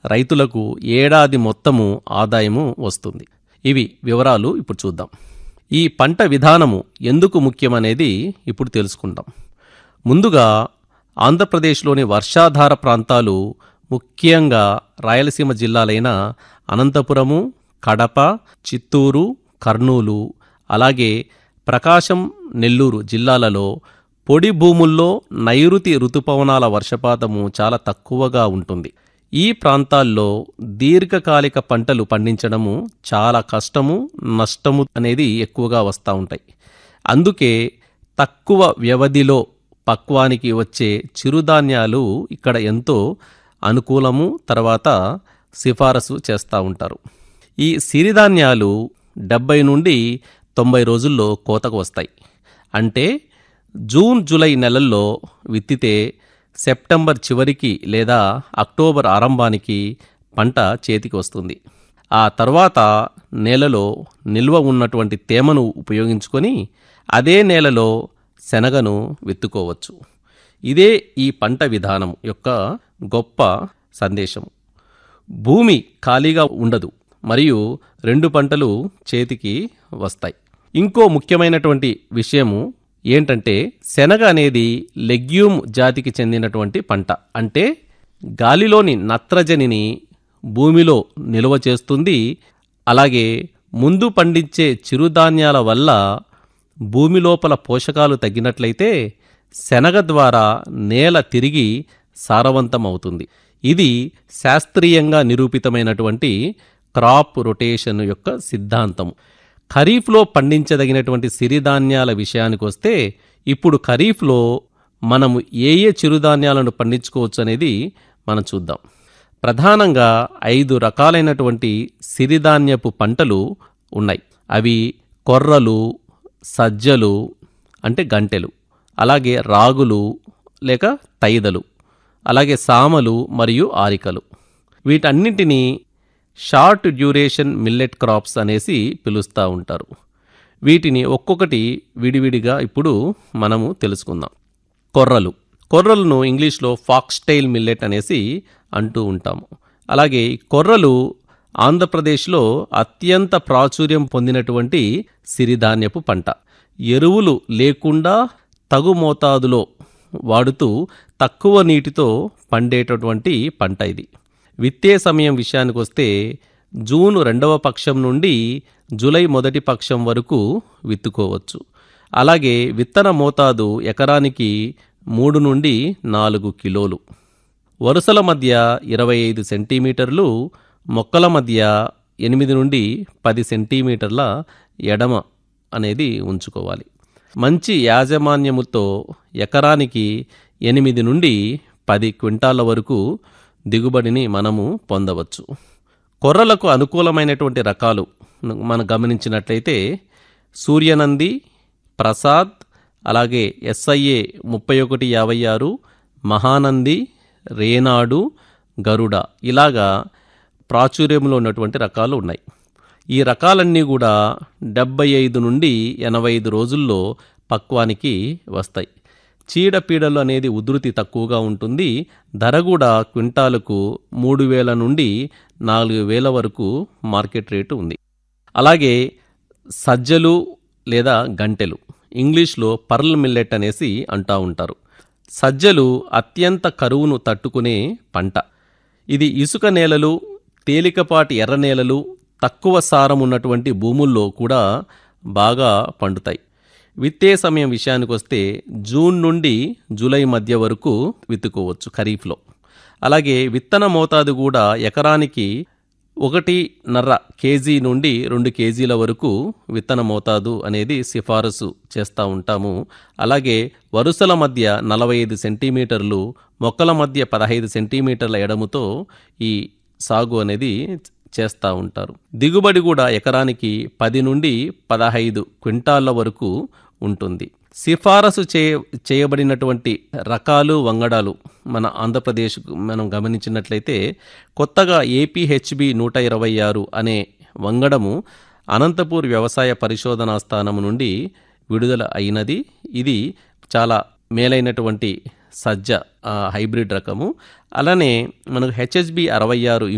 రైతులకు ఏడాది మొత్తము ఆదాయము వస్తుంది ఇవి వివరాలు ఇప్పుడు చూద్దాం ఈ పంట విధానము ఎందుకు ముఖ్యమనేది ఇప్పుడు తెలుసుకుందాం ముందుగా ఆంధ్రప్రదేశ్లోని వర్షాధార ప్రాంతాలు ముఖ్యంగా రాయలసీమ జిల్లాలైన అనంతపురము కడప చిత్తూరు కర్నూలు అలాగే ప్రకాశం నెల్లూరు జిల్లాలలో పొడి భూముల్లో నైరుతి ఋతుపవనాల వర్షపాతము చాలా తక్కువగా ఉంటుంది ఈ ప్రాంతాల్లో దీర్ఘకాలిక పంటలు పండించడము చాలా కష్టము నష్టము అనేది ఎక్కువగా వస్తూ ఉంటాయి అందుకే తక్కువ వ్యవధిలో పక్వానికి వచ్చే చిరుధాన్యాలు ఇక్కడ ఎంతో అనుకూలము తర్వాత సిఫారసు చేస్తూ ఉంటారు ఈ సిరిధాన్యాలు డెబ్బై నుండి తొంభై రోజుల్లో కోతకు వస్తాయి అంటే జూన్ జూలై నెలల్లో విత్తితే సెప్టెంబర్ చివరికి లేదా అక్టోబర్ ఆరంభానికి పంట చేతికి వస్తుంది ఆ తర్వాత నేలలో నిల్వ ఉన్నటువంటి తేమను ఉపయోగించుకొని అదే నేలలో శనగను విత్తుకోవచ్చు ఇదే ఈ పంట విధానం యొక్క గొప్ప సందేశం భూమి ఖాళీగా ఉండదు మరియు రెండు పంటలు చేతికి వస్తాయి ఇంకో ముఖ్యమైనటువంటి విషయము ఏంటంటే శనగ అనేది లెగ్యూమ్ జాతికి చెందినటువంటి పంట అంటే గాలిలోని నత్రజనిని భూమిలో నిల్వ చేస్తుంది అలాగే ముందు పండించే చిరుధాన్యాల వల్ల భూమి లోపల పోషకాలు తగ్గినట్లయితే శనగ ద్వారా నేల తిరిగి సారవంతం అవుతుంది ఇది శాస్త్రీయంగా నిరూపితమైనటువంటి క్రాప్ రొటేషన్ యొక్క సిద్ధాంతం ఖరీఫ్లో పండించదగినటువంటి సిరిధాన్యాల విషయానికి వస్తే ఇప్పుడు ఖరీఫ్లో మనము ఏ ఏ చిరుధాన్యాలను పండించుకోవచ్చు అనేది మనం చూద్దాం ప్రధానంగా ఐదు రకాలైనటువంటి సిరిధాన్యపు పంటలు ఉన్నాయి అవి కొర్రలు సజ్జలు అంటే గంటెలు అలాగే రాగులు లేక తైదలు అలాగే సామలు మరియు ఆరికలు వీటన్నింటినీ షార్ట్ డ్యూరేషన్ మిల్లెట్ క్రాప్స్ అనేసి పిలుస్తూ ఉంటారు వీటిని ఒక్కొక్కటి విడివిడిగా ఇప్పుడు మనము తెలుసుకుందాం కొర్రలు కొర్రలను ఇంగ్లీష్లో ఫాక్స్టైల్ మిల్లెట్ అనేసి అంటూ ఉంటాము అలాగే ఈ కొర్రలు ఆంధ్రప్రదేశ్లో అత్యంత ప్రాచుర్యం పొందినటువంటి సిరిధాన్యపు పంట ఎరువులు లేకుండా తగు మోతాదులో వాడుతూ తక్కువ నీటితో పండేటటువంటి పంట ఇది విత్తే సమయం విషయానికి వస్తే జూన్ రెండవ పక్షం నుండి జూలై మొదటి పక్షం వరకు విత్తుకోవచ్చు అలాగే విత్తన మోతాదు ఎకరానికి మూడు నుండి నాలుగు కిలోలు వరుసల మధ్య ఇరవై ఐదు సెంటీమీటర్లు మొక్కల మధ్య ఎనిమిది నుండి పది సెంటీమీటర్ల ఎడమ అనేది ఉంచుకోవాలి మంచి యాజమాన్యముతో ఎకరానికి ఎనిమిది నుండి పది క్వింటాల వరకు దిగుబడిని మనము పొందవచ్చు కొర్రలకు అనుకూలమైనటువంటి రకాలు మనం గమనించినట్లయితే సూర్యనంది ప్రసాద్ అలాగే ఎస్ఐఏ ముప్పై ఒకటి యాభై ఆరు మహానంది రేనాడు గరుడ ఇలాగా ప్రాచుర్యంలో ఉన్నటువంటి రకాలు ఉన్నాయి ఈ రకాలన్నీ కూడా డెబ్బై ఐదు నుండి ఎనభై ఐదు రోజుల్లో పక్వానికి వస్తాయి చీడపీడలు అనేది ఉధృతి తక్కువగా ఉంటుంది ధర కూడా క్వింటాలకు మూడు వేల నుండి నాలుగు వేల వరకు మార్కెట్ రేటు ఉంది అలాగే సజ్జలు లేదా గంటెలు ఇంగ్లీష్లో పర్ల్ మిల్లెట్ అనేసి అంటూ ఉంటారు సజ్జలు అత్యంత కరువును తట్టుకునే పంట ఇది ఇసుక నేలలు తేలికపాటి ఎర్ర నేలలు తక్కువ సారం ఉన్నటువంటి భూముల్లో కూడా బాగా పండుతాయి విత్తే సమయం విషయానికి వస్తే జూన్ నుండి జూలై మధ్య వరకు విత్తుకోవచ్చు ఖరీఫ్లో అలాగే విత్తన మోతాదు కూడా ఎకరానికి ఒకటిన్నర కేజీ నుండి రెండు కేజీల వరకు విత్తన మోతాదు అనేది సిఫారసు చేస్తూ ఉంటాము అలాగే వరుసల మధ్య నలభై ఐదు సెంటీమీటర్లు మొక్కల మధ్య పదహైదు సెంటీమీటర్ల ఎడముతో ఈ సాగు అనేది చేస్తూ ఉంటారు దిగుబడి కూడా ఎకరానికి పది నుండి పదహైదు క్వింటాళ్ళ వరకు ఉంటుంది సిఫారసు చే చేయబడినటువంటి రకాలు వంగడాలు మన ఆంధ్రప్రదేశ్ మనం గమనించినట్లయితే కొత్తగా ఏపీహెచ్బి నూట ఇరవై ఆరు అనే వంగడము అనంతపూర్ వ్యవసాయ పరిశోధనా స్థానం నుండి విడుదల అయినది ఇది చాలా మేలైనటువంటి సజ్జ ఆ, హైబ్రిడ్ రకము అలానే మనకు హెచ్హెచ్బి అరవై ఆరు